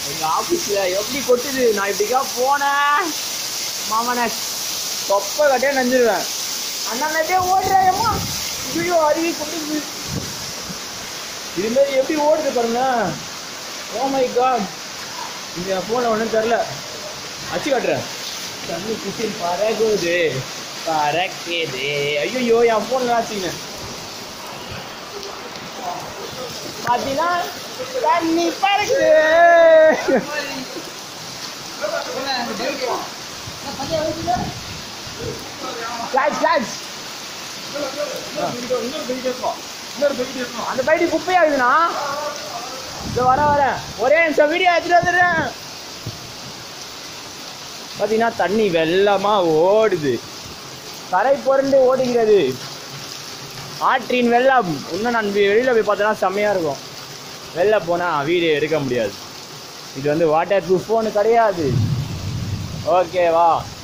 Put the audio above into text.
எங்க ஆபீஸ்ல எப்படி கொட்டுது நான் இப்படிக்கா போனேன் மாமனை தொப்பை கட்டே நஞ்சிருவேன் அண்ணா நட்டே ஓடுறேம்மா ஐயோ அருவி கொட்டுது இது மாதிரி எப்படி ஓடுது பாருங்க ஓ மை காட் இந்த ஃபோனில் ஒன்றும் தெரில அச்சு காட்டுறேன் தண்ணி குச்சி பறகுது பறக்குது ஐயோ என் ஃபோனில் ஆச்சுங்க பார்த்தீங்கன்னா தண்ணி பறக்குது கிளாஸ் கிளாஸ் அந்த பைடி குப்பையாகுதுண்ணா இதோ வர வரேன் ஒரே நிமிஷம் வீடியோ எடுத்துட்டு வந்துடுறேன் பார்த்தீங்கன்னா தண்ணி வெள்ளமா ஓடுது கரை புரண்டு ஓடுகிறது ஆற்றின் வெள்ளம் இன்னும் நான் வெ- வெளியில போய் பார்த்தோன்னா செம்மையா இருக்கும் வெளில போனால் வீடியோ எடுக்க முடியாது இது வந்து வாட்டர் ப்ரூஃப் ஃபோனு கிடையாது ஓகேவா